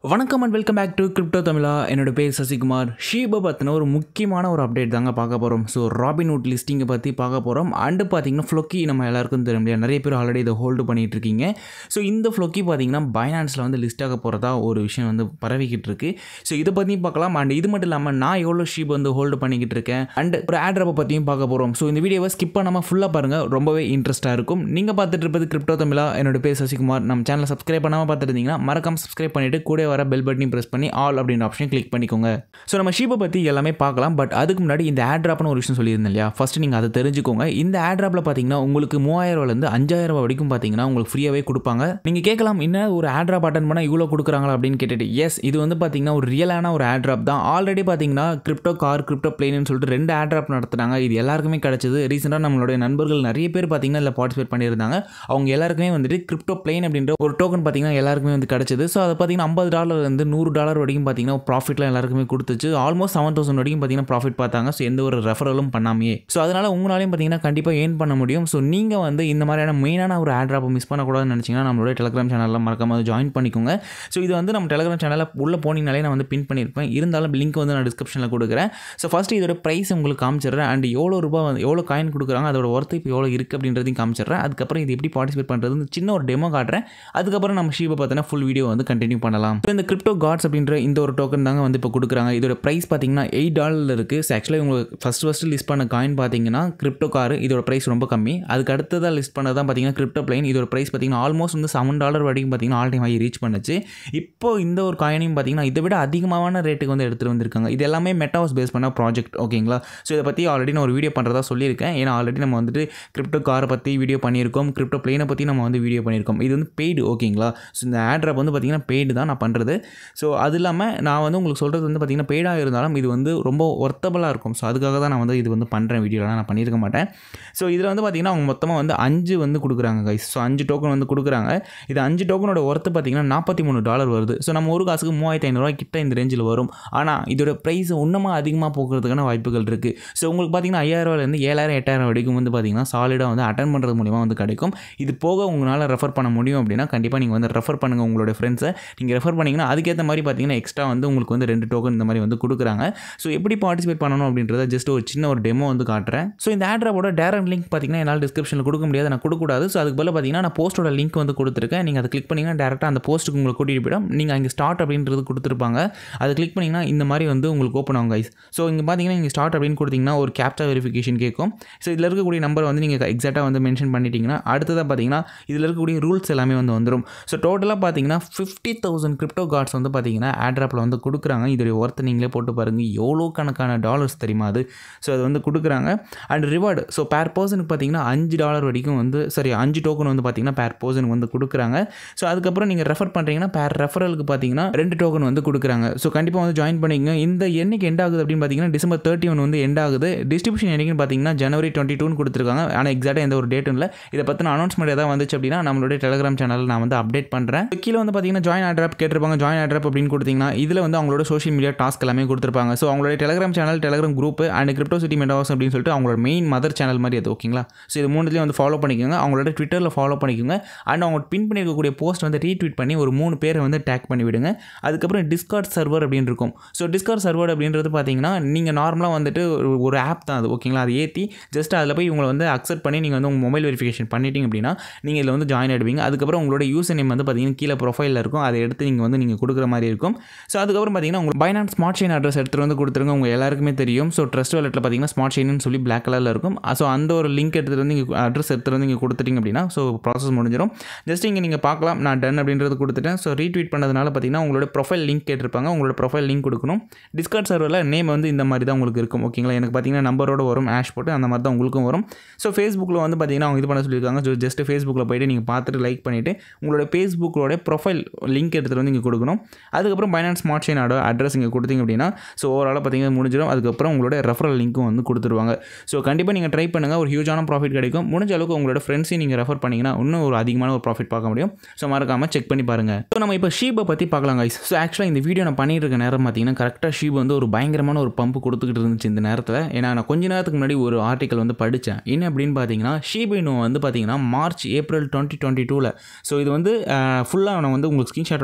வணக்கம் and welcome back to crypto Tamizha என்னோட பேர் சசிகுமார் ஷீபை பற்றின ஒரு முக்கியமான ஒரு அப்டேட் தாங்க பார்க்க போகிறோம் ஸோ ராபின்வுட் லிஸ்டிங்கை பற்றி பார்க்க போகிறோம் அண்டு பார்த்தீங்கன்னா ஃப்ளொக்கி நம்ம எல்லாருக்கும் தெரியும் இல்லையா நிறைய பேர் ஆல்ரெடி இதை ஹோல்டு பண்ணிகிட்டு இருக்கீங்க ஸோ இந்த ஃப்ளொக்கி பார்த்தீங்கன்னா பைனான்ஸில் வந்து லிஸ்ட் ஆக போகிறதா ஒரு விஷயம் வந்து பரவிக்கிட்டு இருக்கு ஸோ இதை பற்றியும் பார்க்கலாம் அண்ட் இது மட்டும் இல்லாமல் நான் எவ்வளோ ஷீப் வந்து ஹோல்டு பண்ணிக்கிட்டு இருக்கேன் அண்ட் ஒரு ஆட்ரப்பை பற்றியும் பார்க்க போகிறோம் ஸோ இந்த வீடியோவை ஸ்கிப் பண்ணாமல் ஃபுல்லாக பாருங்கள் ரொம்பவே இன்ட்ரெஸ்ட்டாக இருக்கும் நீங்கள் பார்த்துட்டு இருப்பது கிரிப்டோ தமிழா என்னோட பேர் சசிகுமார் நம்ம சேனலை சப்ஸ்கிரைப் பண்ணாமல் பார்த்துட்டு இருந்தீங்கன்னா மறக்காம சப்ஸ்கிரைப் பண்ணிவிட்டு கூட வர பெல் பட்டனையும் ப்ரெஸ் பண்ணி ஆல் அப்படின்ற ஆப்ஷன் கிளிக் பண்ணிக்கோங்க ஸோ நம்ம ஷீப்பை பற்றி எல்லாமே பார்க்கலாம் பட் அதுக்கு முன்னாடி இந்த ஆட் ட்ராப்னு ஒரு விஷயம் சொல்லியிருந்தேன் இல்லையா ஃபஸ்ட்டு நீங்கள் அதை தெரிஞ்சுக்கோங்க இந்த ஆட் ட்ராப்பில் பார்த்தீங்கன்னா உங்களுக்கு மூவாயிரம் ரூபாயிலேருந்து அஞ்சாயிரம் ரூபாய் வரைக்கும் பார்த்தீங்கன்னா உங்களுக்கு ஃப்ரீயாகவே கொடுப்பாங்க நீங்கள் கேட்கலாம் என்ன ஒரு ஆட் ட்ராப் அட்டன் பண்ணால் இவ்வளோ கொடுக்குறாங்களா அப்படின்னு கேட்டுட்டு எஸ் இது வந்து பார்த்தீங்கன்னா ஒரு ரியலான ஒரு ஆட் ட்ராப் தான் ஆல்ரெடி பார்த்தீங்கன்னா கிரிப்டோ கார் கிரிப்டோ பிளேன்னு சொல்லிட்டு ரெண்டு ஆட் ட்ராப் நடத்துனாங்க இது எல்லாருக்குமே கிடச்சிது ரீசெண்டாக நம்மளுடைய நண்பர்கள் நிறைய பேர் பார்த்தீங்கன்னா இதில் பார்ட்டிசிபேட் பண்ணியிருந்தாங்க அவங்க எல்லாருக்குமே வந்துட்டு கிரிப்டோ பிளேன் அப்படின்ற ஒரு டோக்கன் பார்த்தீங்கன்னா எல்லாருக்குமே வந்து கிடச்சிது ஸோ அதை பார்த்தீங்கன்னா ஐம்பது டாலர்லேருந்து நூறு டாலர் வரைக்கும் பார்த்தீங்கன்னா ப்ராஃபிட்லாம் எல்லாருக்குமே கொடுத்துச்சு ஆல்மோஸ்ட் செவன் தௌசண்ட் வரைக்கும் பார்த்தீங்கன்னா ப்ராஃபிட் பார்த்தாங்க ஸோ எந்த ஒரு ரெஃபரலும் பண்ணாமையே ஸோ அதனால் உங்களாலையும் பார்த்தீங்கன்னா கண்டிப்பாக ஏர்ன் பண்ண முடியும் ஸோ நீங்கள் வந்து இந்த மாதிரியான மெயினான ஒரு ஆட் ட்ராப்பை மிஸ் பண்ணக்கூடாதுன்னு நினச்சிங்கன்னா நம்மளுடைய டெலிகிராம் சேனலில் மறக்காம ஜாயின் பண்ணிக்கோங்க ஸோ இது வந்து நம்ம டெலிகிராம் சேனலில் உள்ளே போனீங்கனாலே நான் வந்து பின் பண்ணியிருப்பேன் இருந்தாலும் லிங்க் வந்து நான் டிஸ்கிரிப்ஷனில் கொடுக்குறேன் ஸோ ஃபஸ்ட்டு இதோட ப்ரைஸ் உங்களுக்கு காமிச்சிடுறேன் அண்ட் எவ்வளோ ரூபாய் வந்து எவ்வளோ காயின் கொடுக்குறாங்க அதோட ஒர்த்து இப்போ எவ்வளோ இருக்குது அப்படின்றதையும் காமிச்சிடுறேன் அதுக்கப்புறம் இது எப்படி பார்ட்டிசிபேட் பண்ணுறது சின்ன ஒரு டெமோ காட்டுறேன் அதுக்கப்புறம் நம்ம ஷீபை பார்த்தீங்கன்னா ஃபுல் வீடியோ வந்து கண்டினியூ பண்ணலாம் ஸோ இந்த கிரிப்டோ காட்ஸ் அப்படின்ற இந்த ஒரு டோக்கன் தாங்க வந்து இப்போ கொடுக்குறாங்க இதோட ப்ரைஸ் பார்த்தீங்கன்னா எயிட் டாலர் இருக்குது ஸோ ஆக்சுவலாக உங்களுக்கு ஃபஸ்ட் ஃபஸ்ட்டு லிஸ்ட் பண்ண காயின் பார்த்தீங்கன்னா கிரிப்டோ கார் இதோட ப்ரைஸ் ரொம்ப கம்மி அதுக்கு அடுத்ததாக லிஸ்ட் பண்ணது தான் பார்த்தீங்கன்னா கிரிப்டோ பிளைன் இதோட ப்ரைஸ் பார்த்தீங்கன்னா ஆல்மோஸ்ட் வந்து செவன் டாலர் வரைக்கும் பார்த்தீங்கன்னா ஆல் டைம் ஆகி ரீச் பண்ணுச்சு இப்போ இந்த ஒரு காயினையும் பார்த்தீங்கன்னா இதை விட அதிகமான ரேட்டுக்கு வந்து எடுத்துகிட்டு வந்திருக்காங்க இது எல்லாமே மெட்டாஸ் பேஸ் பண்ண ப்ராஜெக்ட் ஓகேங்களா ஸோ இதை பற்றி ஆல்ரெடி நான் ஒரு வீடியோ பண்ணுறதா சொல்லியிருக்கேன் ஏன்னா ஆல்ரெடி நம்ம வந்துட்டு கிரிப்டோ காரை பற்றி வீடியோ பண்ணியிருக்கோம் கிரிப்டோ பிளேனை பற்றி நம்ம வந்து வீடியோ பண்ணியிருக்கோம் இது வந்து பெய்டு ஓகேங்களா ஸோ இந்த ஆட்ரப் வந்து பார்த்தீங்கன்னா பெய்டு தான் நான் பண்ணுறது ஸோ அது இல்லாமல் நான் வந்து உங்களுக்கு சொல்கிறது வந்து பார்த்தீங்கன்னா பெய்டாக இருந்தாலும் இது வந்து ரொம்ப ஒர்த்தபுளாக இருக்கும் ஸோ அதுக்காக தான் நான் வந்து இது வந்து பண்ணுறேன் வீடியோலாம் நான் பண்ணியிருக்க மாட்டேன் ஸோ இதில் வந்து பார்த்தீங்கன்னா அவங்க மொத்தமாக வந்து அஞ்சு வந்து கொடுக்குறாங்க கைஸ் ஸோ அஞ்சு டோக்கன் வந்து கொடுக்குறாங்க இது அஞ்சு டோக்கனோட ஒர்த்து பார்த்தீங்கன்னா நாற்பத்தி மூணு டாலர் வருது ஸோ நம்ம ஒரு காசுக்கு மூவாயிரத்தி ஐநூறுரூவா கிட்ட இந்த ரேஞ்சில் வரும் ஆனால் இதோட ப்ரைஸ் இன்னமாக அதிகமாக போக்குறதுக்கான வாய்ப்புகள் இருக்குது ஸோ உங்களுக்கு பார்த்தீங்கன்னா ஐயாயிரரூவாலேருந்து ஏழாயிரம் எட்டாயிரம் வரைக்கும் வந்து பார்த்தீங்கன்னா சாலிடாக வந்து அட்டன் பண்ணுறது மூலிமா வந்து கிடைக்கும் இது போக உங்களால் ரெஃபர் பண்ண முடியும் அப்படின்னா கண்டிப்பாக நீங்கள் வந்து ரெஃபர் பண்ணுங்கள் உங்களோட ஃப்ரெண்ட்ஸை நீங்கள் ரெஃபர் பண்ணிங்கன்னா அதுக்கேற்ற மாதிரி பார்த்தீங்கன்னா எக்ஸ்ட்ரா வந்து உங்களுக்கு வந்து ரெண்டு டோக்கன் இந்த மாதிரி வந்து கொடுக்குறாங்க ஸோ எப்படி பார்ட்டிசிபேட் பண்ணணும் அப்படின்றத ஜஸ்ட் ஒரு சின்ன ஒரு டெமோ வந்து காட்டுறேன் ஸோ இந்த ஆட்ராப்போட டேரக்ட் லிங்க் பார்த்தீங்கன்னா என்னால் டிஸ்கிரிப்ஷனில் கொடுக்க முடியாது நான் கொடுக்கக்கூடாது ஸோ அதுக்கு பதிலாக பார்த்தீங்கன்னா நான் போஸ்ட்டோட லிங்க் வந்து கொடுத்துருக்கேன் நீங்கள் அதை கிளிக் பண்ணிங்கன்னா டேரெக்டாக அந்த போஸ்ட்டுக்கு உங்களுக்கு கூட்டிகிட்டு போயிடும் நீங்கள் அங்கே ஸ்டார்ட் அப்படின்றது கொடுத்துருப்பாங்க அதை கிளிக் பண்ணிங்கன்னா இந்த மாதிரி வந்து உங்களுக்கு ஓப்பன் ஆகும் கைஸ் ஸோ இங்கே பார்த்தீங்கன்னா நீங்கள் ஸ்டார்ட் அப்படின்னு கொடுத்தீங்கன்னா ஒரு கேப்சா வெரிஃபிகேஷன் கேட்கும் ஸோ இதில் இருக்கக்கூடிய நம்பர் வந்து நீங்கள் எக்ஸாக்டாக வந்து மென்ஷன் பண்ணிட்டீங்கன்னா அடுத்ததாக பார்த்தீங்கன்னா இதில் இருக்கக்கூடிய ரூல்ஸ் எல்லாமே வந்து வந்துடும் ஸோ டோட்டலாக பார்த்தீங்கன்னா ஃபிஃப்டி தௌசண்ட் கிரிப்டோ கார்ட்ஸ் வந்து பார்த்தீங்கன்னா ஆட்ராப்பில் வந்து கொடுக்குறாங்க இதோடைய ஒர்த்தை நீங்களே போட்டு பாருங்கள் எவ்வளோ கணக்கான டாலர்ஸ் தெரியுமா அது ஸோ அது வந்து கொடுக்குறாங்க அண்ட் ரிவார்டு ஸோ பேர் பர்சனுக்கு பார்த்தீங்கன்னா அஞ்சு டாலர் வரைக்கும் வந்து சரி அஞ்சு டோக்கன் வந்து பார்த்தீங்கன்னா பேர் பர்சனுக்கு வந்து கொடுக்குறாங்க ஸோ அதுக்கப்புறம் நீங்கள் ரெஃபர் பண்ணுறீங்கன்னா பேர் ரெஃபரலுக்கு பார்த்தீங்கன்னா ரெண்டு டோக்கன் வந்து கொடுக்குறாங்க ஸோ கண்டிப்பாக வந்து ஜாயின் பண்ணிக்கங்க இந்த என்னைக்கு எண்ட் ஆகுது அப்படின்னு பார்த்தீங்கன்னா டிசம்பர் தேர்ட்டி ஒன் வந்து எண்ட் ஆகுது டிஸ்ட்ரிபியூஷன் என்னைக்குன்னு பார்த்தீங்கன்னா ஜனவரி டுவெண்ட்டி டூன்னு கொடுத்துருக்காங்க ஆனால் எக்ஸாக்டாக எந்த ஒரு டேட்டும் இல்லை இதை பற்றின அனௌன்ஸ்மெண்ட் ஏதாவது வந்துச்சு அப்படின்னா நம்மளுடைய டெலிகிராம் சேனலில் நான் வந்து அப்டேட் பண்ணுறேன் கீழே வந்து பார்த்தீங்கன்னா ஜாயின் ஆட்ராப் கேட்டிருப்பாங்க ஜாயின் ஆட்ராப் அப்படின்னு கொடுத்தீங்கன்னா இதில் வந்து அவங்களோட சோஷியல் மீடியா டாஸ்க் எல்லாமே கொடுத்துருப்பாங்க ஸோ அவங்களோட Telegram channel Telegram group and crypto city metas அப்படின்னு சொல்லிட்டு அவங்களோட மெயின் மதர் சேனல் மாதிரி அது ஓகேங்களா ஸோ இது மூணுலேயும் வந்து ஃபாலோ பண்ணிக்கோங்க அவங்களோட ட்விட்டரில் ஃபாலோ பண்ணிக்கோங்க அண்ட் அவங்க பின் பண்ணியிருக்கக்கூடிய போஸ்ட் வந்து ரீட்வீட் பண்ணி ஒரு மூணு பேரை வந்து டேக் பண்ணி விடுங்க அதுக்கப்புறம் டிஸ்கார்ட் சர்வர் அப்படின்னு இருக்கும் ஸோ டிஸ்கார்ட் சர்வர் அப்படின்றது பார்த்தீங்கன்னா நீங்கள் நார்மலாக வந்துட்டு ஒரு- ஒரு ஆப் தான் அது ஓகேங்களா அதை ஏற்றி ஜஸ்ட் அதில் போய் இவங்களை வந்து அக்செப்ட் பண்ணி நீங்கள் வந்து உங்கள் மொபைல் வெரிஃபிகேஷன் பண்ணிட்டீங்க அப்படின்னா நீங்கள் இதில் வந்து ஜாயின் ஆகிடுவீங்க அதுக்கப்புறம் உங்களோட யூசர் நேம் வந்து பார்த்தீங்கன்னா கீழே ப்ரொஃபைலில் இருக்கும் அதை எடுத்து நீங்கள் வந்து நீங்கள் கொடுக்குற மாதிரி இருக்கும் ஸோ அதுக்கப்புறம் பார்த்தீங்கன்னா உங்கள் பைனான்ஸ் ஸ்மார்ட் செயின் அட்ரஸ் எடுத்துகிட்டு வந்து கொடுத்துருங்க உங்கள் எல்லாருக்குமே தெரியும் ஸோ ட்ரஸ்ட் வாலெட்டில் பார்த்தீங்கன்னா ஸ்மார்ட் செயின்னு சொல்லி பிளாக் கலரில் இருக்கும் ஸோ அந்த ஒரு லிங்க் எடுத்துகிட்டு வந்து நீங்கள் அட்ரஸ் எடுத்துகிட்டு வந்து நீங்கள் கொடுத்துட்டீங்க அப்படின்னா ஸோ ப்ராசஸ் முடிஞ்சிடும் ஜஸ்ட் இங்கே நீங்கள் பார்க்கலாம் நான் டன் அப்படின்றது கொடுத்துட்டேன் ஸோ ரீட்வீட் பண்ணதுனால பார்த்தீங்கன்னா உங்களோட ப்ரொஃபைல் லிங்க் கேட்டிருப்பாங்க உங்களோட ப்ரொஃபைல் லிங்க் கொடுக்கணும் டிஸ்கார்ட் சர்வரில் நேம் வந்து இந்த மாதிரி தான் உங்களுக்கு இருக்கும் ஓகேங்களா எனக்கு பார்த்தீங்கன்னா நம்பரோட வரும் ஆஷ் போட்டு அந்த மாதிரி தான் உங்களுக்கும் வரும் ஸோ ஃபேஸ்புக்கில் வந்து பார்த்தீங்கன்னா அவங்க இது பண்ண சொல்லியிருக்காங்க ஸோ ஜஸ்ட் ஃபேஸ்புக்கில் போயிட்டு நீங்கள் பார்த்துட்டு லைக் பண்ணிவிட்டு உங்களோட ஃபேஸ்புக்கோட ப்ரொஃபைல் லிங்க் எடுத்துகிட்டு வந்து இங்கே கொடுக்கணும் அதுக்கப்புறம் Binance smart chain auto address இங்கே கொடுத்தீங்க அப்படின்னா ஸோ ஓவராலாக பார்த்தீங்கன்னா முடிஞ்சிடும் அதுக்கப்புறம் உங்களோட ரெஃபரல் லிங்க்கும் வந்து கொடுத்துருவாங்க ஸோ கண்டிப்பாக நீங்கள் ட்ரை பண்ணுங்கள் ஒரு ஹியூஜான ப்ராஃபிட் கிடைக்கும் முடிஞ்ச அளவுக்கு உங்களோட ஃப்ரெண்ட்ஸையும் நீங்கள் ரெஃபர் பண்ணிங்கன்னா இன்னும் ஒரு அதிகமான ஒரு ப்ராஃபிட் பார்க்க முடியும் ஸோ மறக்காமல் செக் பண்ணி பாருங்கள் ஸோ நம்ம இப்போ ஷீபை பற்றி பார்க்கலாம் guys ஸோ ஆக்சுவலாக இந்த வீடியோ நான் பண்ணிட்டு இருக்க நேரம் பார்த்தீங்கன்னா கரெக்டாக ஷீப் வந்து ஒரு பயங்கரமான ஒரு பம்பு கொடுத்துக்கிட்டு இருந்துச்சு இந்த நேரத்தில் ஏன்னா நான் கொஞ்ச நேரத்துக்கு முன்னாடி ஒரு ஆர்டிக்கல் வந்து படித்தேன் என்ன அப்படின்னு பார்த்தீங்கன்னா ஷீபினோ வந்து பார்த்தீங்கன்னா மார்ச் ஏப்ரல் டுவெண்ட்டி டுவெண்ட்டி டூவில் ஸோ இது வந்து ஃபுல்லாக நான் வந்து உங்களுக்கு ஸ்க்ரீன்ஷாட்டோட காமிக்கிறேன்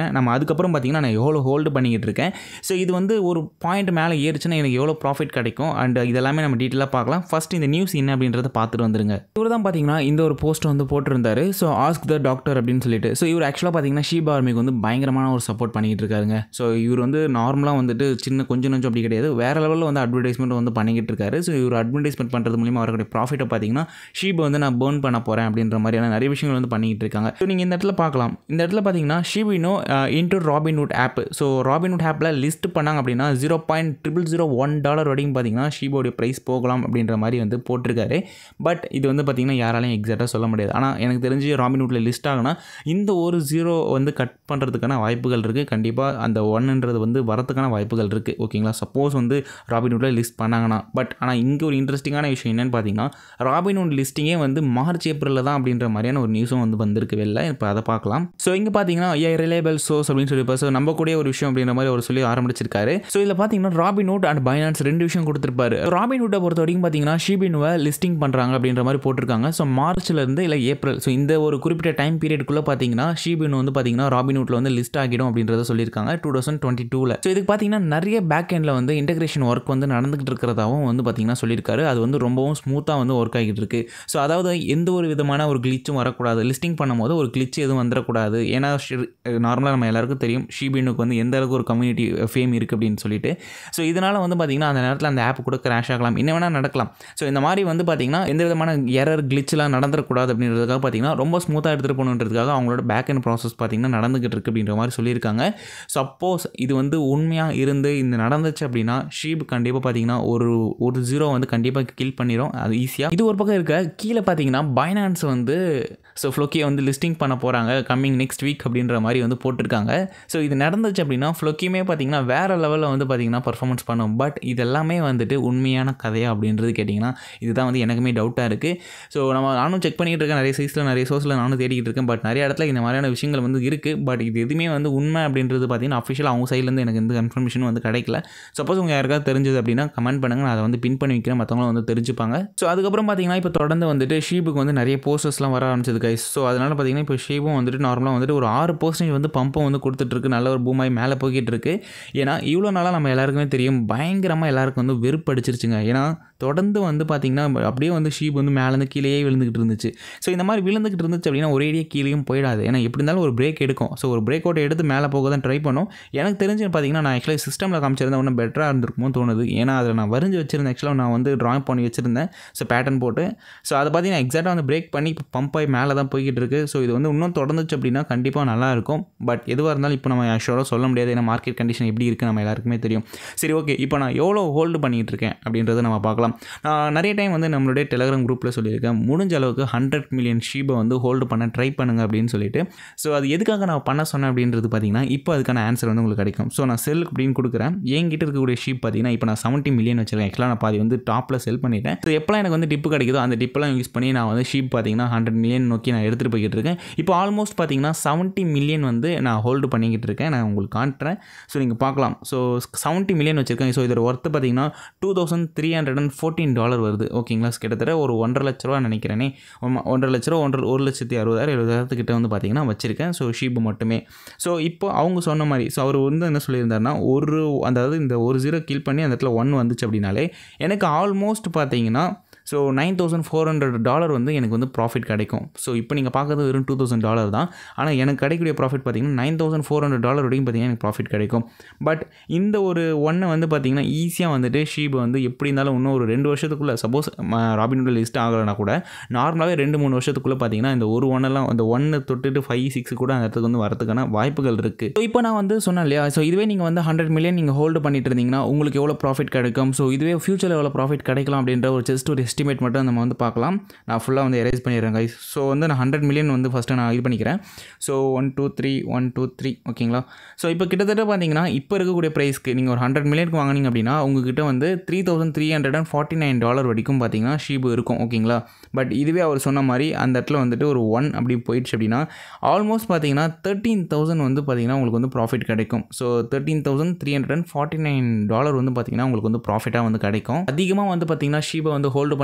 சொல்லிடுறேன் நம்ம அதுக்கப்புறம் பார்த்தீங்கன்னா நான் எவ்வளோ ஹோல்டு பண்ணிக்கிட்டு இருக்கேன் ஸோ இது வந்து ஒரு பாயிண்ட் மேலே ஏறுச்சுன்னா எனக்கு எவ்வளோ ப்ராஃபிட் கிடைக்கும் அண்ட் இதெல்லாமே நம்ம டீட்டெயிலாக பார்க்கலாம் ஃபர்ஸ்ட் இந்த நியூஸ் என்ன அப்படின்றத பார்த்துட்டு வந்துருங்க இவர் தான் பார்த்தீங்கன்னா இந்த ஒரு போஸ்ட் வந்து போட்டிருந்தாரு ஸோ ஆஸ்க் த டாக்டர் அப்படின்னு சொல்லிட்டு ஸோ இவர் ஆக்சுவலாக பார்த்தீங்கன்னா ஷீபா ஆர்மிக்கு வந்து பயங்கரமான ஒரு சப்போர்ட் பண்ணிக்கிட்டு இருக்காருங்க ஸோ இவர் வந்து நார்மலாக வந்துட்டு சின்ன கொஞ்சம் கொஞ்சம் அப்படி கிடையாது வேறு லெவலில் வந்து அட்வர்டைஸ்மெண்ட் வந்து பண்ணிக்கிட்டு இருக்காரு ஸோ இவர் அட்வர்டைஸ்மெண்ட் பண்ணுறது மூலியமாக வரக்கூடிய ப்ராஃபிட்டை பார்த்தீங்கன்னா ஷீபை வந்து நான் பேர்ன் பண்ண போகிறேன் அப்படின்ற மாதிரியான நிறைய விஷயங்கள் வந்து பண்ணிக்கிட்டு இருக்காங்க ஸோ நீங்கள் இந்த இடத்துல பார்க்கலாம் இந்த இடத்துல பார்த்தீங்கன்னா ஷீபினோ into Robinhood app so Robinhood ஆப்பில் லிஸ்ட் பண்ணாங்க அப்படின்னா zero point triple zero one dollar வரைக்கும் பார்த்தீங்கன்னா ஷீபோடைய ப்ரைஸ் போகலாம் அப்படின்ற மாதிரி வந்து போட்டிருக்காரு பட் இது வந்து பார்த்தீங்கன்னா யாராலையும் எக்ஸாக்டாக சொல்ல முடியாது ஆனால் எனக்கு தெரிஞ்சு ராபின்வுட்டில் லிஸ்ட் ஆகுனா இந்த ஒரு ஜீரோ வந்து கட் பண்ணுறதுக்கான வாய்ப்புகள் இருக்குது கண்டிப்பாக அந்த ஒன்ன்றது வந்து வரதுக்கான வாய்ப்புகள் இருக்குது ஓகேங்களா சப்போஸ் வந்து ராபின்வுட்டில் லிஸ்ட் பண்ணாங்கன்னா பட் ஆனால் இங்கே ஒரு இன்ட்ரெஸ்டிங்கான விஷயம் என்னென்னு பார்த்தீங்கன்னா ராபின்வுட் லிஸ்டிங்கே வந்து மார்ச் ஏப்ரலில் தான் அப்படின்ற மாதிரியான ஒரு நியூஸும் வந்து வந்திருக்கு வெளில இப்போ அதை பார்க்கலாம் ஸோ இங்கே பார்த்தீங்கன்னா ஏ ரிலேபிள் சோர்ஸ் அப்படின்னு சொல்லி ஸோ நம்ம கூட ஒரு விஷயம் அப்படின்ற மாதிரி ஒரு சொல்லி ஆரம்பிச்சிருக்காரு ஸோ இதில் பார்த்தீங்கன்னா ராபின்வுட் அண்ட் பைனான்ஸ் ரெண்டு விஷயம் கொடுத்துருப்பாரு ராபின்வுட்டை பொறுத்த வரைக்கும் பார்த்தீங்கன்னா ஷீபினுவை லிஸ்டிங் பண்ணுறாங்க அப்படின்ற மாதிரி போட்டிருக்காங்க ஸோ மார்ச்லேருந்து இல்லை ஏப்ரல் ஸோ இந்த ஒரு குறிப்பிட்ட டைம் பீரியடுக்குள்ளே பார்த்தீங்கன்னா ஷீபின் வந்து பார்த்தீங்கன்னா ராபின்வுட்டில் வந்து லிஸ்ட் ஆகிடும் அப்படின்றத சொல்லியிருக்காங்க டூ தௌசண்ட் டுவெண்ட்டி டூவில் ஸோ இதுக்கு பார்த்தீங்கன்னா நிறைய பேக் எண்டில் வந்து இன்டெகிரேஷன் ஒர்க் வந்து நடந்துகிட்டு இருக்கிறதாவும் வந்து பார்த்தீங்கன்னா சொல்லியிருக்காரு அது வந்து ரொம்பவும் ஸ்மூத்தாக வந்து ஒர்க் ஆகிட்டு இருக்கு ஸோ அதாவது எந்த ஒரு விதமான ஒரு கிளிச்சும் வரக்கூடாது லிஸ்டிங் பண்ணும்போது ஒரு கிளிச் எதுவும் வந்துடக்கூடாது ஏன்னா நார்மலாக நம்ம எல்லாருக்கும் தெரியும் ஷீபினுக்கு வந்து எந்த அளவுக்கு ஒரு கம்யூனிட்டி ஃபேம் இருக்குது அப்படின்னு சொல்லிட்டு ஸோ இதனால் வந்து பார்த்திங்கன்னா அந்த நேரத்தில் அந்த ஆப் கூட கிராஷ் ஆகலாம் என்ன வேணால் நடக்கலாம் ஸோ இந்த மாதிரி வந்து பார்த்திங்கன்னா எந்த விதமான எரர் கிளிச்லாம் நடந்துடக்கூடாது அப்படின்றதுக்காக பார்த்திங்கன்னா ரொம்ப ஸ்மூத்தாக எடுத்துகிட்டு போகணுன்றதுக்காக அவங்களோட பேக் அண்ட் ப்ராசஸ் பார்த்திங்கன்னா நடந்துகிட்டு இருக்கு அப்படின்ற மாதிரி சொல்லியிருக்காங்க சப்போஸ் இது வந்து உண்மையாக இருந்து இந்த நடந்துச்சு அப்படின்னா ஷீப் கண்டிப்பாக பார்த்தீங்கன்னா ஒரு ஒரு ஜீரோ வந்து கண்டிப்பாக கில் பண்ணிடும் அது ஈஸியாக இது ஒரு பக்கம் இருக்க கீழே பார்த்தீங்கன்னா பைனான்ஸ் வந்து ஸோ ஃப்ளோக்கியை வந்து லிஸ்டிங் பண்ண போகிறாங்க கம்மிங் நெக்ஸ்ட் வீக் அப்படின்ற மாதிரி வந்து போட்டிருக்காங்க ஸோ இது நடந்துச்சு அப்படின்னா ஃப்ளோக்கியுமே பார்த்தீங்கன்னா வேறு லெவலில் வந்து பார்த்தீங்கன்னா பர்ஃபார்மன்ஸ் பண்ணும் பட் இதெல்லாமே வந்துட்டு உண்மையான கதையா அப்படின்றது கேட்டிங்கன்னா இதுதான் வந்து எனக்குமே டவுட்டாக இருக்குது ஸோ நம்ம நானும் செக் பண்ணிகிட்டு இருக்கேன் நிறைய சைஸில் நிறைய சோர்ஸில் நானும் தேடிக்கிட்டு இருக்கேன் பட் நிறைய இடத்துல இந்த மாதிரியான விஷயங்கள் வந்து இருக்குது பட் இது எதுவுமே வந்து உண்மை அப்படின்றது பார்த்தீங்கன்னா அஃபிஷியல் அவங்க சைட்லேருந்து எனக்கு எந்த கன்ஃபர்மேஷனும் வந்து கிடைக்கல சப்போஸ் உங்கள் யாருக்காவது தெரிஞ்சது அப்படின்னா கமெண்ட் பண்ணுங்கள் நான் அதை வந்து பின் பண்ணி வைக்கிறேன் மற்றவங்களும் வந்து தெரிஞ்சுப்பாங்க ஸோ அதுக்கப்புறம் பார்த்தீங்கன்னா இப்போ தொடர்ந்து வந்துட்டு ஷீபுக்கு வந்து நிறைய போஸ்டர்ஸ்லாம் வர ஆரம்பிச்சது கைஸ் ஸோ அதனால் பார்த்தீங்கன்னா இப்போ ஷீபும் வந்துட்டு நார்மலாக வந்துட்டு ஒரு ஆறு பர்சன்டேஜ் வந்து பம்பும் வந்து கொடுத்துட்ருக்கு நல்ல ஒரு பூமாய் மேலே போய்கிட்டு இருக்கு ஏன்னா இவ்வளோ நாளாக நம்ம எல்லாருக்குமே தெரியும் பயங்கரமாக எல்லாருக்கும் வந்து வெறுப்பு அடிச்சிருச்சுங்க ஏன்னா தொடர்ந்து வந்து பார்த்திங்கன்னா அப்படியே வந்து ஷீப் வந்து மேலேருந்து கீழேயே விழுந்துக்கிட்டு இருந்துச்சு ஸோ இந்த மாதிரி விழுந்துக்கிட்டு இருந்துச்சு அப்படின்னா ஒரேடியாக கீழேயும் போயிடாது ஏன்னா எப்படி இருந்தாலும் ஒரு பிரேக் எடுக்கும் ஸோ ஒரு பிரேக் அவுட் எடுத்து மேலே போக தான் ட்ரை பண்ணும் எனக்கு தெரிஞ்சு பார்த்தீங்கன்னா நான் ஆக்சுவலாக சிஸ்டமில் காமிச்சிருந்தேன் ஒன்றும் பெட்டராக இருந்திருக்குமோ தோணுது ஏன்னா அதில் நான் வரைஞ்சி வச்சிருந்தேன் ஆக்சுவலாக நான் வந்து ட்ராயிங் பண்ணி வச்சிருந்தேன் ஸோ பேட்டர்ன் போட்டு ஸோ அதை பார்த்தீங்கன்னா எக்ஸாக்டாக வந்து பிரேக் பண்ணி இப்போ பம்ப் ஆகி மேலே தான் போய்கிட்டு இருக்கு ஸோ இது வந்து இன்னும் தொடர்ந்துச்சு அப்படின்னா கண்டிப்பாக நல்லா இருக்கும் பட் எதுவாக இருந்தாலும் இப்போ நம்ம ஷோராக சொல்ல முடியாது ஏன்னா மார்க்கெட் கண்டிஷன் எப்படி இருக்குது நம்ம எல்லாருக்குமே தெரியும் சரி ஓகே இப்போ நான் எவ்வளோ ஹோல்டு பண்ணிகிட்டு இருக்கேன் அப்படின்றத நம்ம பார்க்கலாம் நான் நிறைய டைம் வந்து நம்மளுடைய டெலகிராம் குரூப்பில் சொல்லியிருக்கேன் முடிஞ்ச அளவுக்கு ஹண்ட்ரட் மில்லியன் ஷீபை வந்து ஹோல்டு பண்ண ட்ரை பண்ணுங்க அப்படின்னு சொல்லிட்டு ஸோ அது எதுக்காக நான் பண்ண சொன்னேன் அப்படின்றது பார்த்தீங்கன்னா இப்போ அதுக்கான ஆன்சர் வந்து உங்களுக்கு கிடைக்கும் ஸோ நான் செல் அப்படின்னு கொடுக்குறேன் என்கிட்ட இருக்கக்கூடிய ஷீப் பார்த்தீங்கன்னா இப்போ நான் செவன்ட்டி மில்லியன் வச்சிருக்கேன் ஆக்சுவலாக நான் பாதி வந்து டாப்பில் செல் பண்ணிட்டேன் ஸோ எப்போலாம் எனக்கு வந்து டிப்பு கிடைக்குதோ அந்த டிப்பெல்லாம் யூஸ் பண்ணி நான் வந்து ஷீப் பார்த்தீங்கன்னா ஹண்ட்ரட் மில்லியன் நோக்கி நான் எடுத்துகிட்டு போய்கிட்டு இருக்கேன் இப்போ ஆல்மோஸ்ட் பார்த்தீங்கன்னா செவன்ட்டி மில்லியன் வந்து நான் ஹோல்டு பண்ணிக்கிட்டு இருக்கேன் நான் உங்களுக்கு காட்டுறேன் ஸோ நீங்கள் பார்க்கலாம் ஸோ செவன்ட்டி மில்லியன் வச்சிருக்கேன் ஸோ இதோட ஒர்த்து பார்த்தீங்கன்னா two thousand three hundred and fourteen dollar வருது ஓகேங்களா கிட்டத்தட்ட ஒரு ஒன்றரை லட்ச ரூபா நினைக்கிறேனே ஆமா, ஒன்றரை லட்ச ரூபா ஒன்றரை ஒரு லட்சத்தி அறுபதாயிரம் எழுபதாயிரத்துக்கிட்ட வந்து பார்த்தீங்கன்னா வச்சிருக்கேன் ஸோ ஷீப் மட்டுமே ஸோ இப்போ அவங்க சொன்ன மாதிரி ஸோ அவர் வந்து என்ன சொல்லியிருந்தாருன்னா ஒரு அதாவது இந்த ஒரு ஜீரோ கில் பண்ணி அந்த இடத்துல ஒன் வந்துச்சு அப்படின்னாலே எனக்கு ஆல்மோஸ்ட் பார்த்தீங்கன்னா so nine thousand four hundred dollar வந்து எனக்கு வந்து ப்ராஃபிட் கிடைக்கும் ஸோ இப்போ நீங்கள் பார்க்குறது வெறும் டூ தௌசண்ட் டாலர் தான் ஆனால் எனக்கு கிடைக்கக்கூடிய ப்ராஃபிட் பார்த்தீங்கன்னா nine thousand four hundred dollar வரைக்கும் பார்த்தீங்கன்னா எனக்கு ப்ராஃபிட் கிடைக்கும் பட் இந்த ஒரு ஒன்னை வந்து பார்த்தீங்கன்னா ஈஸியாக வந்துட்டு ஷீப் வந்து எப்படி இருந்தாலும் இன்னும் ஒரு ரெண்டு வருஷத்துக்குள்ளே சப்போஸ் ராபின்ஹுட் லிஸ்ட் ஆகலைன்னா கூட நார்மலாகவே ரெண்டு மூணு வருஷத்துக்குள்ளே பார்த்தீங்கன்னா இந்த ஒரு ஒன்னெல்லாம் அந்த ஒன்று தொட்டுட்டு ஃபைவ் சிக்ஸ் கூட அந்த இடத்துக்கு வந்து வரதுக்கான வாய்ப்புகள் இருக்குது ஸோ இப்போ நான் வந்து சொன்னேன் இல்லையா ஸோ இதுவே நீங்கள் வந்து ஹண்ட்ரட் மில்லியன் நீங்கள் ஹோல்டு பண்ணிட்டு இருந்தீங்கன்னா உங்களுக்கு எவ்வளோ ப்ராஃபிட் கிடைக்கும் ஸோ இதுவே ஃபியூச்சரில் எவ்வளோ ப்ராஃபிட் கிடைக்கலாம் அப்படின்ற ஒரு ஜஸ்ட் ஒரு எஸ்டிமேட் மட்டும் நம்ம வந்து பார்க்கலாம் நான் ஃபுல்லாக வந்து எரேஸ் பண்ணிடுறேன் கைஸ் ஸோ வந்து நான் ஹண்ட்ரட் மில்லியன் வந்து ஃபஸ்ட்டு நான் இது பண்ணிக்கிறேன் so one two three one two three ஓகேங்களா ஸோ இப்போ கிட்டத்தட்ட பார்த்தீங்கன்னா இப்போ இருக்கக்கூடிய ப்ரைஸ்க்கு நீங்கள் ஒரு ஹண்ட்ரட் மில்லியனுக்கு வாங்கினீங்க அப்படின்னா உங்ககிட்ட வந்து three thousand three hundred and forty nine dollar வரைக்கும் பார்த்தீங்கன்னா ஷீபு இருக்கும் ஓகேங்களா பட் இதுவே அவர் சொன்ன மாதிரி அந்த இடத்துல வந்துட்டு ஒரு ஒன் அப்படி போயிடுச்சு அப்படின்னா ஆல்மோஸ்ட் பார்த்தீங்கன்னா தேர்ட்டீன் தௌசண்ட் வந்து பார்த்தீங்கன்னா உங்களுக்கு வந்து ப்ராஃபிட் கிடைக்கும் so thirteen thousand three hundred and forty nine dollar வந்து பார்த்தீங்கன்னா உங்களுக்கு வந்து ப்ராஃபிட்டாக வந்து கிடைக்கும் அதிகமாக வந்து பார்த்தீங்கன்னா ஷீபை வந்து ஹோல்டு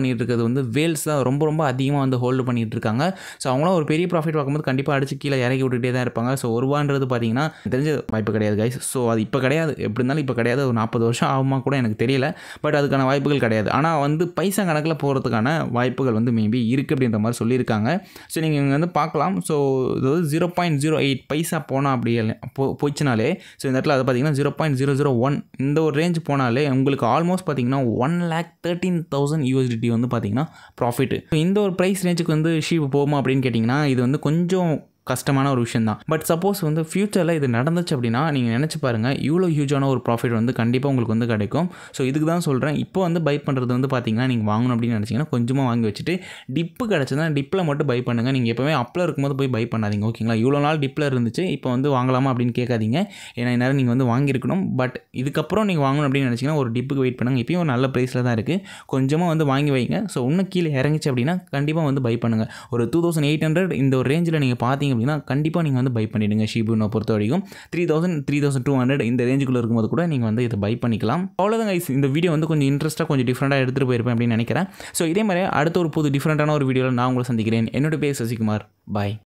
பண்ணிட்டு இருக்கிறது வந்து வேல்ஸ் தான் ரொம்ப ரொம்ப அதிகமாக வந்து ஹோல்டு பண்ணிட்டு இருக்காங்க ஸோ அவங்களாம் ஒரு பெரிய ப்ராஃபிட் பார்க்கும்போது கண்டிப்பாக அடிச்சு கீழே இறக்கி விட்டுட்டே தான் இருப்பாங்க ஸோ ஒரு ரூபான்றது பார்த்தீங்கன்னா தெரிஞ்ச வாய்ப்பு கிடையாது கைஸ் ஸோ அது இப்போ கிடையாது எப்படி இருந்தாலும் இப்போ கிடையாது ஒரு நாற்பது வருஷம் ஆகுமா கூட எனக்கு தெரியல பட் அதுக்கான வாய்ப்புகள் கிடையாது ஆனால் வந்து பைசா கணக்கில் போகிறதுக்கான வாய்ப்புகள் வந்து மேபி இருக்குது அப்படின்ற மாதிரி சொல்லியிருக்காங்க ஸோ நீங்கள் இங்கே வந்து பார்க்கலாம் ஸோ இது ஜீரோ பாயிண்ட் ஜீரோ எயிட் பைசா போனால் அப்படி இல்ல- போ போச்சுனாலே ஸோ இந்த இடத்துல அது பார்த்தீங்கன்னா zero point zero zero one இந்த ஒரு ரேஞ்ச் போனாலே உங்களுக்கு ஆல்மோஸ்ட் பார்த்தீங்கன்னா one lakh thirteen thousand USDT வந்து பார்த்தீங்கன்னா ப்ராஃபிட் இந்த ஒரு ப்ரைஸ் ரேஞ்சுக்கு வந்து ஷீப் போகுமா அப்படின்னு கேட்டிங்கன்னா இது வந்து கொஞ்சம் கஷ்டமான ஒரு விஷயம் தான் பட் சப்போஸ் வந்து ஃப்யூச்சரில் இது நடந்துச்சு அப்படின்னா நீங்கள் நினச்சி பாருங்கள் இவ்வளோ ஹியூஜான ஒரு ப்ராஃபிட் வந்து கண்டிப்பாக உங்களுக்கு வந்து கிடைக்கும் ஸோ இதுக்கு தான் சொல்கிறேன் இப்போ வந்து பை பண்ணுறது வந்து பார்த்தீங்கன்னா நீங்கள் வாங்கணும் அப்படின்னு நினச்சிங்கன்னா கொஞ்சமாக வாங்கி வச்சுட்டு டிப்பு கிடச்சதுன்னா டிப்பில் மட்டும் பை பண்ணுங்கள் நீங்கள் எப்போவுமே அப்பில் இருக்கும்போது போய் பை பண்ணாதீங்க ஓகேங்களா இவ்வளோ நாள் டிப்பில் இருந்துச்சு இப்போ வந்து வாங்கலாமா அப்படின்னு கேட்காதீங்க ஏன்னா இந்நேரம் நீங்கள் வந்து வாங்கியிருக்கணும் பட் இதுக்கப்புறம் நீங்கள் வாங்கணும் அப்படின்னு நினச்சிங்கன்னா ஒரு டிப்புக்கு வெயிட் பண்ணுங்கள் இப்பயும் ஒரு நல்ல ப்ரைஸில் தான் இருக்குது கொஞ்சமாக வந்து வாங்கி வைங்க ஸோ இன்னும் கீழே இறங்கிச்சு அப்படின்னா கண்டிப்பாக வந்து பை பண்ணுங்கள் ஒரு டூ தௌசண்ட் எயிட் ஹண்ட்ரட் இந்த ஒரு ரேஞ்சில் நீங்கள் பார்த்தீங்க அப்படின்னா கண்டிப்பாக நீங்கள் வந்து பை பண்ணிவிடுங்க ஷீபுனை பொறுத்த வரைக்கும் three thousand three thousand two hundred இந்த ரேஞ்சுக்குள்ளே இருக்கும்போது கூட நீங்கள் வந்து இதை பை பண்ணிக்கலாம் அவ்வளோதான் guys இந்த வீடியோ வந்து கொஞ்சம் இன்ட்ரெஸ்ட்டாக கொஞ்சம் டிஃப்ரெண்ட்டாக எடுத்துகிட்டு போயிருப்பேன் அப்படின்னு நினைக்கிறேன் ஸோ இதே மாதிரி அடுத்த ஒரு புது டிஃப்ரெண்ட்டான ஒரு வீடியோவில் நான் உங்களை சந்திக்கிறேன் என்னோட பேர் சசிகுமார் பாய்